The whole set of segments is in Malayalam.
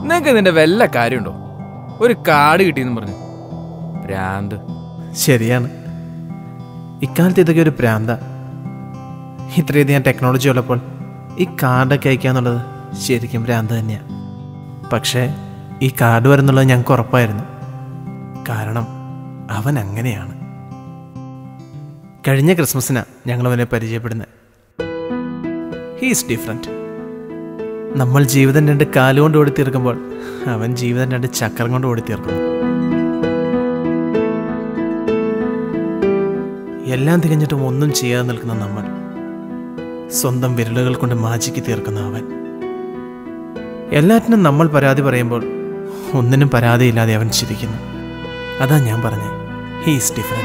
നിനക്ക് ഇതിന്റെ വല്ല കാര്യമുണ്ടോ ഒരു കാർഡ് കിട്ടിയെന്ന് പറഞ്ഞു ഭ്രാന്ത് ശരിയാണ് ഇക്കാലത്ത് ഇതൊക്കെ ഒരു പ്രാന്ത ഇത്രയധികം ടെക്നോളജി ഉള്ളപ്പോൾ ഈ കാർഡൊക്കെ അയക്കാന്നുള്ളത് ശരിക്കും ഭ്രാന്ത് തന്നെയാണ് പക്ഷേ ഈ കാർഡ് വരുന്നുള്ളത് ഞങ്ങൾക്ക് ഉറപ്പായിരുന്നു കാരണം അവൻ അങ്ങനെയാണ് കഴിഞ്ഞ ക്രിസ്മസിനാണ് ഞങ്ങൾ അവനെ പരിചയപ്പെടുന്നത് ഹീസ് ഡിഫറെൻറ്റ് നമ്മൾ ജീവിതം രണ്ട് കാലുകൊണ്ട് ഓടി തീർക്കുമ്പോൾ അവൻ ജീവിതം രണ്ട് ചക്രം കൊണ്ട് ഓടി തീർക്കുന്നു എല്ലാം തികഞ്ഞിട്ടും ഒന്നും ചെയ്യാതെ നിൽക്കുന്ന നമ്മൾ സ്വന്തം വിരലുകൾ കൊണ്ട് മാജിക്ക് തീർക്കുന്ന അവൻ എല്ലാറ്റിനും നമ്മൾ പരാതി പറയുമ്പോൾ ഒന്നിനും പരാതിയില്ലാതെ അവൻ ചിരിക്കുന്നു അതാ ഞാൻ പറഞ്ഞത് ഹീസ് ഡിഫറെൻറ്റ്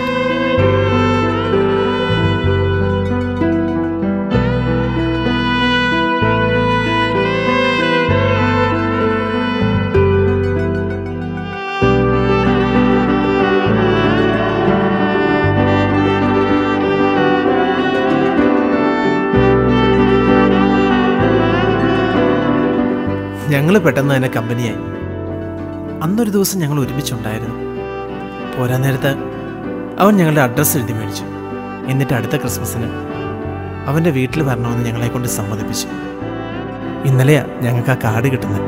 ഞങ്ങൾ പെട്ടെന്ന് തന്നെ കമ്പനിയായി അന്നൊരു ദിവസം ഞങ്ങൾ ഒരുമിച്ചുണ്ടായിരുന്നു പോരാൻ നേരത്ത് അവൻ ഞങ്ങളുടെ അഡ്രസ്സ് എഴുതി മേടിച്ചു എന്നിട്ട് അടുത്ത ക്രിസ്മസിന് അവൻ്റെ വീട്ടിൽ വരണമെന്ന് ഞങ്ങളെ കൊണ്ട് സമ്മതിപ്പിച്ചു ഇന്നലെയാ ഞങ്ങൾക്ക് ആ കാർഡ് കിട്ടുന്നത്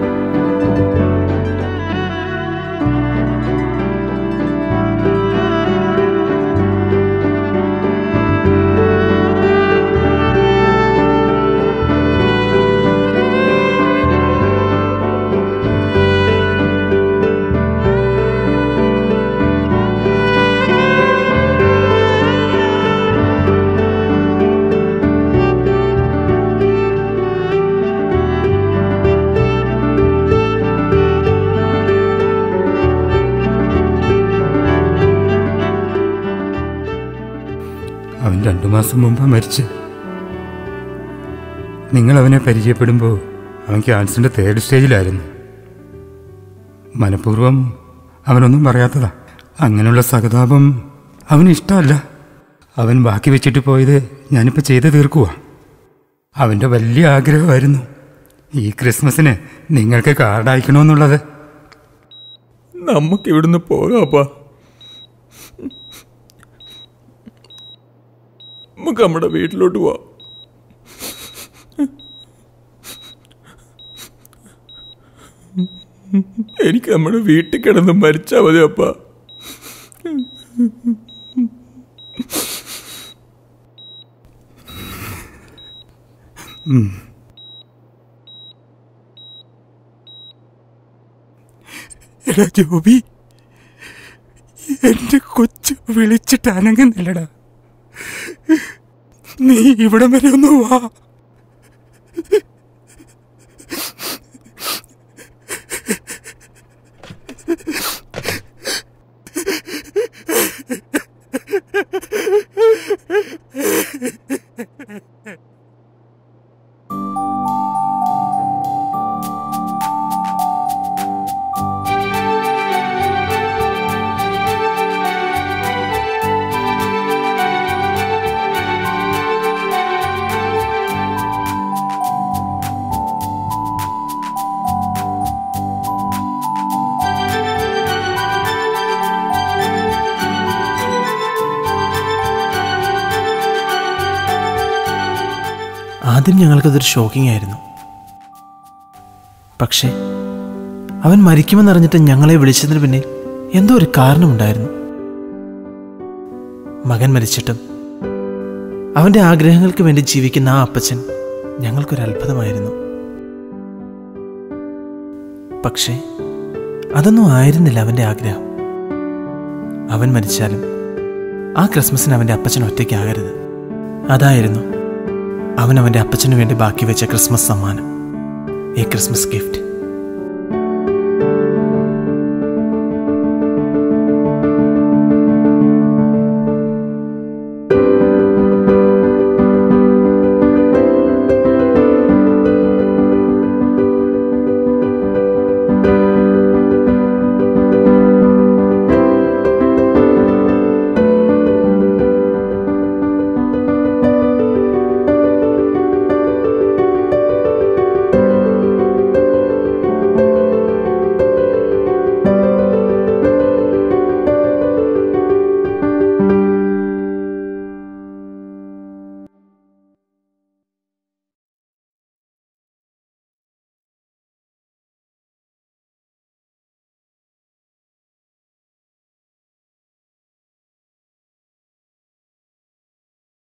അവൻ രണ്ടു മാസം മുമ്പ് മരിച്ച് നിങ്ങൾ അവനെ പരിചയപ്പെടുമ്പോൾ അവൻ ക്യാൻസറിൻ്റെ തേർഡ് സ്റ്റേജിലായിരുന്നു മനഃപൂർവ്വം അവനൊന്നും പറയാത്തതാ അങ്ങനെയുള്ള സഹതാപം അവന് ഇഷ്ടമല്ല അവൻ ബാക്കി വെച്ചിട്ട് പോയത് ഞാനിപ്പോൾ ചെയ്ത് തീർക്കുക അവൻ്റെ വലിയ ആഗ്രഹമായിരുന്നു ഈ ക്രിസ്മസിന് നിങ്ങൾക്ക് കാർഡ് അയക്കണമെന്നുള്ളത് നമുക്ക് ഇവിടുന്ന് പോകാപ്പാ നമുക്ക് നമ്മുടെ വീട്ടിലോട്ട് പോവാം എനിക്ക് നമ്മുടെ വീട്ടിൽ കിടന്ന് മരിച്ചാ മതി അപ്പാ എടാ ജോബി എന്റെ കൊച്ചു വിളിച്ചിട്ട് അനങ്ങുന്നില്ലടാ നീ ഇവിടം വരെ ഒന്ന് വാ ആദ്യം ഞങ്ങൾക്കതൊരു ഷോക്കിംഗ് ആയിരുന്നു പക്ഷേ അവൻ മരിക്കുമെന്നറിഞ്ഞിട്ട് ഞങ്ങളെ വിളിച്ചതിന് പിന്നിൽ എന്തോ ഒരു കാരണമുണ്ടായിരുന്നു മകൻ മരിച്ചിട്ടും അവൻ്റെ ആഗ്രഹങ്ങൾക്ക് വേണ്ടി ജീവിക്കുന്ന ആ അപ്പച്ചൻ ഞങ്ങൾക്കൊരു അത്ഭുതമായിരുന്നു പക്ഷേ അതൊന്നും ആയിരുന്നില്ല അവൻ്റെ ആഗ്രഹം അവൻ മരിച്ചാലും ആ ക്രിസ്മസിന് അവൻ്റെ അപ്പച്ചൻ ഒറ്റയ്ക്കാകരുത് അതായിരുന്നു അവൻ അവൻ്റെ അപ്പച്ചന് വേണ്ടി ബാക്കി വെച്ച ക്രിസ്മസ് സമ്മാനം എ ക്രിസ്മസ് ഗിഫ്റ്റ്